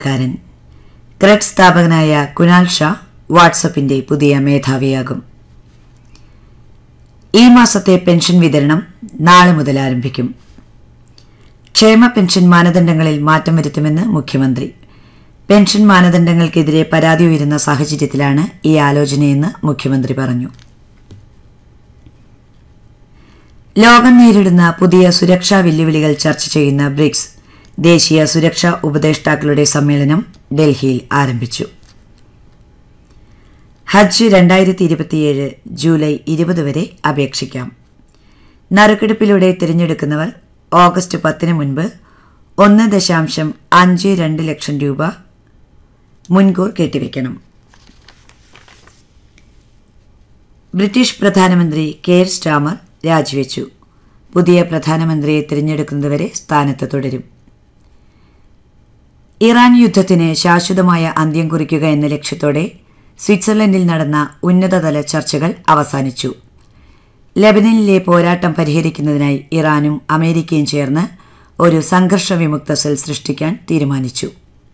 കാരൻ cred സ്ഥാപകനായ കുനാൽ ഷാ വാട്സപ്പിന്റെ പുതിയ മേധാവിയാകും ഈ മാസത്തെ പെൻഷൻ വിതരണം നാളെ മുതൽ ആരംഭിക്കും ക്ഷേമ പെൻഷൻ മാനദണ്ഡങ്ങളിൽ മാറ്റം വരുത്തുമെന്ന് മുഖ്യമന്ത്രി പെൻഷൻ മാനദണ്ഡങ്ങൾക്കെതിരെ പരാതി ഉയരുന്ന സാഹചര്യത്തിലാണ് ഈ ആലോചനയെന്ന് മുഖ്യമന്ത്രി പറഞ്ഞു ലോകം നേരിടുന്ന പുതിയ സുരക്ഷാ വെല്ലുവിളികൾ ചർച്ച ചെയ്യുന്ന ബ്രിക്സ് ദേശീയ സുരക്ഷാ ഉപദേഷ്ടാക്കളുടെ സമ്മേളനം ഡൽഹിയിൽ ആരംഭിച്ചു ഹജ്ജ് രണ്ടായിരത്തി ഇരുപത്തിയേഴ് ജൂലൈ ഇരുപത് വരെ അപേക്ഷിക്കാം നറുക്കെടുപ്പിലൂടെ തിരഞ്ഞെടുക്കുന്നവർ ഓഗസ്റ്റ് പത്തിന് മുൻപ് ഒന്ന് ദശാംശം അഞ്ച് രണ്ട് ലക്ഷം രൂപ മുൻകൂർ കെട്ടിവെക്കണം ബ്രിട്ടീഷ് പ്രധാനമന്ത്രി കെയർ സ്റ്റാമർ രാജിവെച്ചു പുതിയ പ്രധാനമന്ത്രിയെ തിരഞ്ഞെടുക്കുന്നതുവരെ സ്ഥാനത്ത് തുടരും ഇറാൻ യുദ്ധത്തിന് ശാശ്വതമായ അന്ത്യം കുറിക്കുക എന്ന ലക്ഷ്യത്തോടെ സ്വിറ്റ്സർലൻഡിൽ നടന്ന ഉന്നതതല ചർച്ചകൾ അവസാനിച്ചു ലെബനനിലെ പോരാട്ടം പരിഹരിക്കുന്നതിനായി ഇറാനും അമേരിക്കയും ചേർന്ന് ഒരു സംഘർഷ വിമുക്ത സെൽ സൃഷ്ടിക്കാൻ തീരുമാനിച്ചു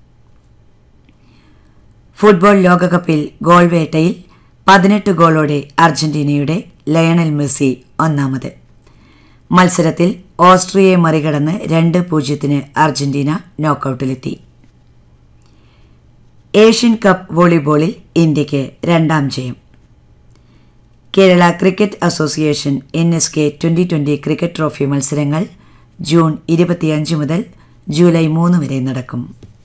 ഫുട്ബോൾ ലോകകപ്പിൽ ഗോൾ വേട്ടയിൽ പതിനെട്ട് ഗോളോടെ അർജന്റീനയുടെ ലയണൽ മെസ്സി ഒന്നാമത് മത്സരത്തിൽ ഓസ്ട്രിയയെ മറികടന്ന് രണ്ട് പൂജ്യത്തിന് അർജന്റീന നോക്കൌട്ടിലെത്തി ഏഷ്യൻ കപ്പ് വോളിബോളിൽ ഇന്ത്യയ്ക്ക് രണ്ടാം ജയം Kerala cricket association N S K twenty twenty cricket trophy മത്സരങ്ങൾ ജൂൺ ഇരുപത്തിയഞ്ച് മുതൽ ജൂലൈ മൂന്ന് വരെ നടക്കും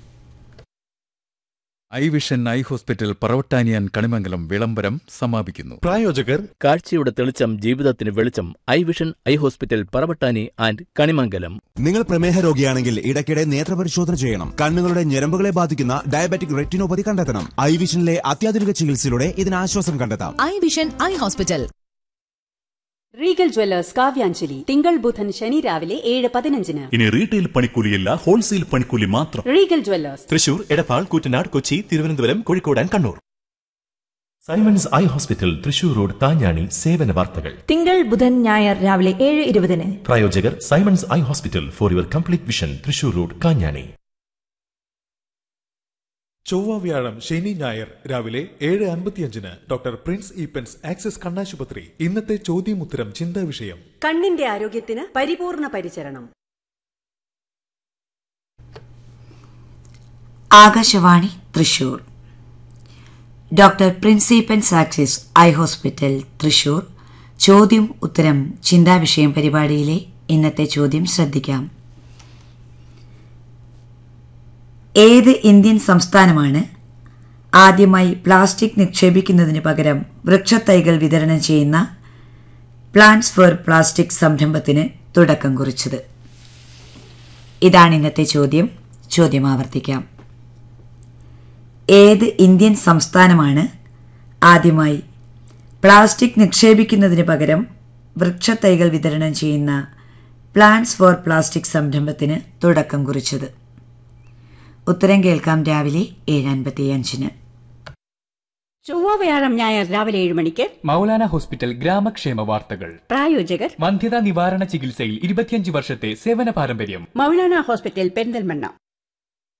ഐ വിഷൻ ഐ ഹോസ്പിറ്റൽ പറവട്ടാനിയാൻ കണിമംഗലം വിളംബരം സമാപിക്കുന്നു പ്രായോജകർ കാഴ്ചയുടെ തെളിച്ചം ജീവിതത്തിന് വെളിച്ചം eye vision eye hospital Paravattani and Kanimangalam നിങ്ങൾ പ്രമേഹ രോഗിയാണെങ്കിൽ ഇടയ്ക്കിടെ നേത്രപരിശോധന ചെയ്യണം കണ്ണുകളുടെ ഞരമ്പുകളെ ബാധിക്കുന്ന ഡയബറ്റിക് റെറ്റിനോപ്പതി കണ്ടെത്തണം ഐ വിഷനിലെ അത്യാധുനിക ചികിത്സയിലൂടെ ഇതിന് ആശ്വാസം കണ്ടെത്താം I vision eye hospital regal jewellers Kavyanjali തിങ്കൾ ബുധൻ ശനി രാവിലെ ഏഴ് പതിനഞ്ചിന് ഇനി റീറ്റെയിൽ പണിക്കൂലിയല്ല ഹോൾസെയിൽ പണിക്കൂലി മാത്രം regal jewellers Thrissur Edappal Koottanad Kochi Thiruvananthapuram Kozhikode and Kannur Simons eye hospital Thrissur road താഞ്ഞാണി സേവന വാർത്തകൾ തിങ്കൾ ബുധൻ ഞായർ രാവിലെ ഏഴ് ഇരുപതിന് പ്രായോജകർ Simons eye hospital for your complete vision Thrissur road Kanjani ചൊവ്വ വ്യാഴം ശനി ഞായർ രാവിലെ ഏഴ് അൻപത്തിയഞ്ചിന് ഡോക്ടർ പ്രിൻസ് ഈപ്പൻസ് ആക്സിസ് കണ്ണാശുപത്രി ഇന്നത്തെ ചോദ്യമുത്തരം ചിന്താ വിഷയം കണ്ണിന്റെ ആരോഗ്യത്തിന് പരിപൂർണ പരിചരണം ആകാശവാണി തൃശൂർ ഡോക്ടർ പ്രിൻസിപ്പൻ സാക്സിസ് ഐ ഹോസ്പിറ്റൽ തൃശൂർ ചോദ്യം ഉത്തരം ചിന്താവിഷയം പരിപാടിയിലെ ഇന്നത്തെ ചോദ്യം ശ്രദ്ധിക്കാം ഏത് ഇന്ത്യൻ സംസ്ഥാനമാണ് ആദ്യമായി പ്ലാസ്റ്റിക് നിക്ഷേപിക്കുന്നതിന് പകരം വൃക്ഷത്തൈകൾ വിതരണം ചെയ്യുന്ന പ്ലാന്റ്സ് ഫോർ പ്ലാസ്റ്റിക് സംരംഭത്തിന് തുടക്കം കുറിച്ചത് ഇതാണ് ഇന്നത്തെ ചോദ്യം ചോദ്യം ആവർത്തിക്കാം ഏത് ഇന്ത്യൻ സംസ്ഥാനമാണ് ആദ്യമായി പ്ലാസ്റ്റിക് നിക്ഷേപിക്കുന്നതിന് പകരം വൃക്ഷത്തൈകൾ വിതരണം ചെയ്യുന്ന പ്ലാന്റ്സ് ഫോർ പ്ലാസ്റ്റിക് സംരംഭത്തിന് തുടക്കം കുറിച്ചത് ഉത്തരം കേൾക്കാം രാവിലെ ഏഴ് അൻപത്തിയഞ്ചിന് ചൊവ്വ വ്യാഴം ഞായർ രാവിലെ ഏഴ് മണിക്ക് മൗലാന ഹോസ്പിറ്റൽ ഗ്രാമക്ഷേമ വാർത്തകൾ പ്രായോജകർ വന്ധ്യതാ നിവാരണ ചികിത്സയിൽ ഇരുപത്തിയഞ്ച് വർഷത്തെ സേവന പാരമ്പര്യം മൗലാന ഹോസ്പിറ്റൽ പെരിന്തൽമണ്ണ